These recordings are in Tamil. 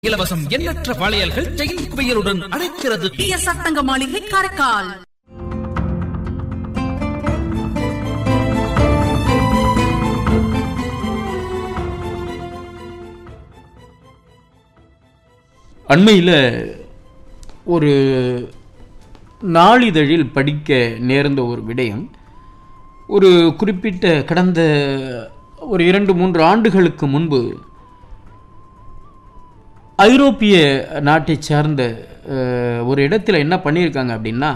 இலவசம் எண்ணற்ற வளையல்கள் செயின் குவியலுடன் அழைக்கிறது பிஎஸ் சத்தங்க மாளிகை காரைக்கால் அண்மையில் ஒரு நாளிதழில் படிக்க நேர்ந்த ஒரு விடயம் ஒரு குறிப்பிட்ட கடந்த ஒரு இரண்டு மூன்று ஆண்டுகளுக்கு முன்பு ஐரோப்பிய நாட்டை சார்ந்த அஹ், ஒரு இடத்துல என்ன பண்ணியிருக்காங்க அப்படின்னா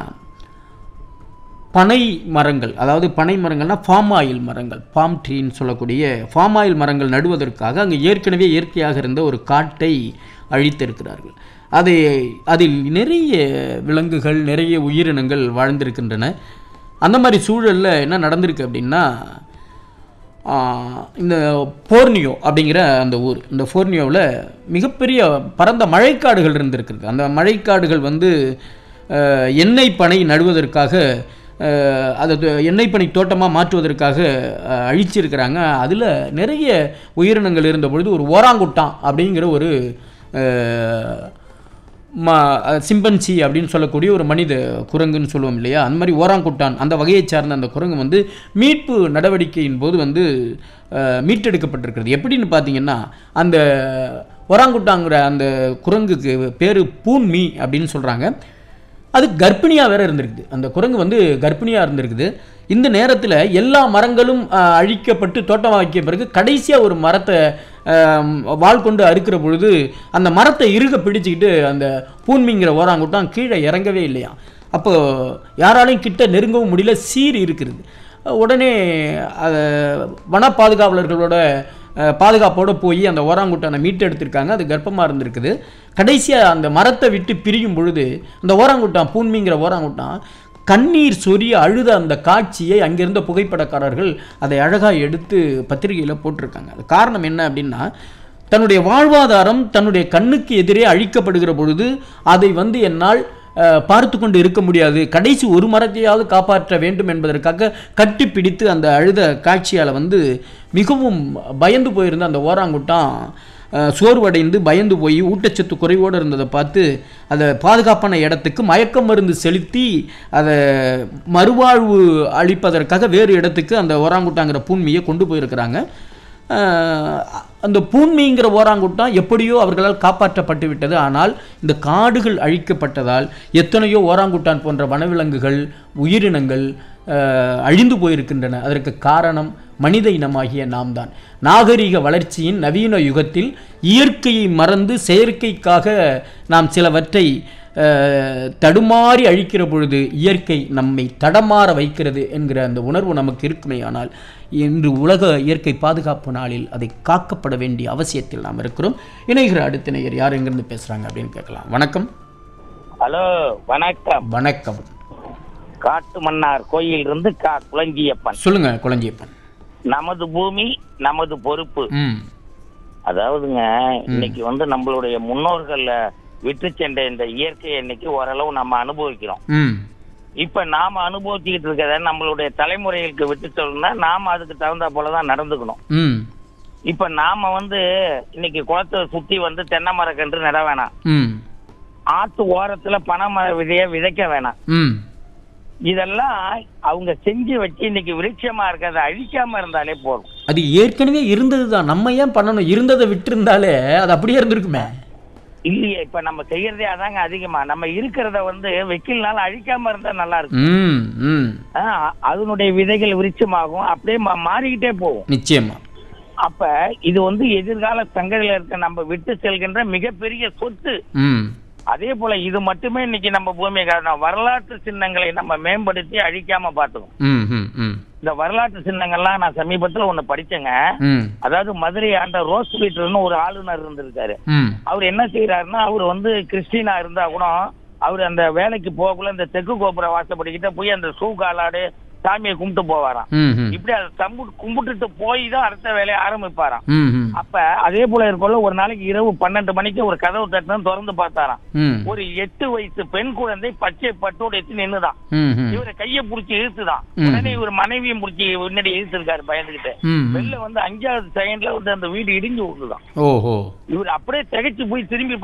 பனை மரங்கள் அதாவது பனை மரங்கள்னா ஃபார்ம் ஆயில் மரங்கள் பாம் ட்ரீன்னு சொல்லக்கூடிய ஃபார்ம் ஆயில் மரங்கள் நடுவதற்காக அங்கே ஏற்கனவே இயற்கையாக இருந்த ஒரு காட்டை அழித்திருக்கிறார்கள் அதை அதில் நிறைய விலங்குகள் நிறைய உயிரினங்கள் வாழ்ந்திருக்கின்றன அந்த மாதிரி சூழலில் என்ன நடந்திருக்கு அப்படின்னா ஆஹ், இந்த போர்னியோ அப்படிங்கிற அந்த ஊர் இந்த போர்னியோவில் மிகப்பெரிய பரந்த மழைக்காடுகள் இருந்திருக்கிறது அந்த மழைக்காடுகள் வந்து ஆஹ், எண்ணெய் பனை நடுவதற்காக ஆஹ், அதை து- எண்ணெய் பனை தோட்டமாக மாற்றுவதற்காக ஆஹ், அழிச்சிருக்கிறாங்க அதில் நிறைய உயிரினங்கள் இருந்த பொழுது ஒரு ஓராங்குட்டான் அப்படிங்கிற ஒரு ஆஹ், ம சிம்பன்சி அப்படின்னு சொல்லக்கூடிய ஒரு மனித குரங்குன்னு சொல்லுவோம் இல்லையா அந்த மாதிரி ஓராங்குட்டான் அந்த வகையைச் சார்ந்த அந்த குரங்கு வந்து மீட்பு நடவடிக்கையின் போது வந்து அஹ், மீட்டெடுக்கப்பட்டிருக்கிறது எப்படின்னு பார்த்தீங்கன்னா அந்த ஓராங்குட்டாங்கிற அந்த குரங்குக்கு பேர் பூன்மி அப்படின்னு சொல்கிறாங்க அது கர்ப்பிணியாக வேற இருந்திருக்குது அந்த குரங்கு வந்து கர்ப்பிணியாக இருந்திருக்குது இந்த நேரத்தில் எல்லா மரங்களும் ஆஹ், அழிக்கப்பட்டு தோட்டம் வைக்க பிறகு கடைசியாக ஒரு மரத்தை ஆம், வாள் கொண்டு அறுக்கிற பொழுது அந்த மரத்தை இறுக பிடிச்சிக்கிட்டு அந்த பூன்மிங்கிற ஓராங்குட்டான் கீழே இறங்கவே இல்லையா அப்போ யாராலையும் கிட்ட நெருங்கவும் முடியல சீர் இருக்கிறது உடனே அதை வன பாதுகாவலர்களோட அஹ், பாதுகாப்போட போய் அந்த ஓராங்குட்டானை மீட்டெடுத்திருக்காங்க அது கர்ப்பமாக இருந்திருக்குது கடைசியாக அந்த மரத்தை விட்டு பிரியும் பொழுது அந்த ஓராங்குட்டான் பூன்மிங்கிற ஓராங்குட்டான் கண்ணீர் சொரிய அழுத அந்த காட்சியை அங்கிருந்த புகைப்படக்காரர்கள் அதை அழகாக எடுத்து பத்திரிகையில் போட்டிருக்காங்க அது காரணம் என்ன அப்படின்னா தன்னுடைய வாழ்வாதாரம் தன்னுடைய கண்ணுக்கு எதிரே அழிக்கப்படுகிற பொழுது அதை வந்து என்னால் அஹ், பார்த்து கொண்டு இருக்க முடியாது கடைசி ஒரு மரத்தையாவது காப்பாற்ற வேண்டும் என்பதற்காக கட்டி பிடித்து அந்த அழுத காட்சியால் வந்து மிகவும் பயந்து போயிருந்த அந்த ஓராங்குட்டான் அஹ், சோர்வடைந்து பயந்து போய் ஊட்டச்சத்து குறைவோடு இருந்ததை பார்த்து அதை பாதுகாப்பான இடத்துக்கு மயக்க மருந்து செலுத்தி அதை மறுவாழ்வு அளிப்பதற்காக வேறு இடத்துக்கு அந்த ஓராங்குட்டாங்கிற பூன்மியை கொண்டு போயிருக்கிறாங்க அஹ், அந்த பூன்மிங்கிற ஓராங்குட்டான் எப்படியோ அவர்களால் காப்பாற்றப்பட்டு விட்டது ஆனால் இந்த காடுகள் அழிக்கப்பட்டதால் எத்தனையோ ஓராங்குட்டான் போன்ற வனவிலங்குகள் உயிரினங்கள் அஹ், அழிந்து போயிருக்கின்றன அதற்கு காரணம் மனித இனமாகிய நாம் தான் நாகரிக வளர்ச்சியின் நவீன யுகத்தில் இயற்கையை மறந்து செயற்கைக்காக நாம் சிலவற்றை அஹ், தடுமாறி அழிக்கிற பொழுது இயற்கை நம்மை தடமாற வைக்கிறது என்கிற அந்த உணர்வு நமக்கு இருக்குமே ஆனால் இன்று உலக இயற்கை பாதுகாப்பு நாளில் அதை காக்கப்பட வேண்டிய அவசியத்தில் நாம் இருக்கிறோம் இணைகிற அடுத்த நேயர் யார் எங்கிருந்து பேசுகிறாங்க அப்படின்னு கேட்கலாம் வணக்கம் ஹலோ வணக்கம் வணக்கம் காட்டு மன்னார் கோயில் இருந்து கா குளஞ்சியப்பன் சொல்லுங்க குழஞ்சியப்பன் நமது பூமி நமது பொறுப்பு ம் அதாவதுங்க இன்னைக்கு வந்து நம்மளுடைய முன்னோர்கள் விட்டு சென்ற இந்த இயற்கையை இன்னைக்கு ஓரளவு நம்ம அனுபவிக்கிறோம் ம் இப்ப நாம அனுபவிச்சுக்கிட்டு இருக்கிறத நம்மளுடைய தலைமுறைகளுக்கு விட்டு சொல்லணும்னா நாம அதுக்கு தகுந்த போலதான் நடந்துக்கணும் ம் இப்ப நாம வந்து இன்னைக்கு குளத்தை சுத்தி வந்து தென்னை மரக்கன்று நட வேணாம் ம் ஆத்து ஓரத்துல பனை மர விதைய விதைக்க வேணாம் ம் இதெல்லாம் அவங்க செஞ்சு வச்சு இன்னைக்கு விருட்சமா இருக்கிறத அழிக்காம இருந்தாலே போதும் அது ஏற்கனவே இருந்தது தான் நம்ம ஏன் பண்ணணும் இருந்ததை விட்டிருந்தாலே அது அப்படியே இருந்திருக்குமே இல்லையே இப்ப நம்ம செய்யறதே அதாங்க அதிகமா நம்ம இருக்கிறத வந்து வெக்கில்னால அழிக்காம இருந்தா நல்லா இருக்கும் ம் ம் ஆஹ் அதனுடைய விதைகள் விருட்சமாகும் அப்படியே மா- மாறிக்கிட்டே போகும் நிச்சயமா அப்ப இது வந்து எதிர்கால சங்கதியில இருக்க நம்ம விட்டு செல்கின்ற மிகப்பெரிய சொத்து ம் அதே போல இது மட்டுமே இன்னைக்கு நம்ம பூமி காரணம் வரலாற்று சின்னங்களை நம்ம மேம்படுத்தி அழிக்காம பார்த்துக்கணும் ம் ம் ம் இந்த வரலாற்று சின்னங்கள்லாம் நான் சமீபத்துல ஒண்ணு படிச்சேங்க ம் அதாவது மதுரை ஆண்ட ரோஸ் பீட்டர்னு ஒரு ஆளுநர் இருந்திருக்காரு ம் அவர் என்ன செய்யறாருன்னா அவர் வந்து கிறிஸ்டினா இருந்தா கூட அவர் அந்த வேலைக்கு போகக்குள்ள இந்த தெற்கு கோபுர வாசப்படிக்கிட்ட போய் அந்த ஷூ காலாடு சாமியை கும்பிட்டு போவாராம் ம் ம் இப்படி அதை தம்பு கும்பிட்டுட்டு போய் தான் அடுத்த வேலையை ஆரம்பிப்பாராம் ம் ம் அப்ப அதே போல இருக்கல ஒரு நாளைக்கு இரவு பன்னெண்டு மணிக்கு ஒரு கதவு தட்டணும் திறந்து பார்த்தாராம் ம் ஒரு எட்டு வயசு பெண் குழந்தை பச்சை பட்டோடு எடுத்து நின்னுதான் ம் ம் இவரை கைய புடிச்சு இழுத்துதான் ம். உடனே இவர் மனைவியும் புடிச்சு முன்னாடி இழுத்துருக்காரு பயந்துகிட்டு ம் வெளில வந்து அஞ்சாவது செகண்ட்ல வந்து அந்த வீடு இடிஞ்சு விழுந்துதான் ஓஹோ இவர் அப்படியே திகைச்சு போய் திரும்பி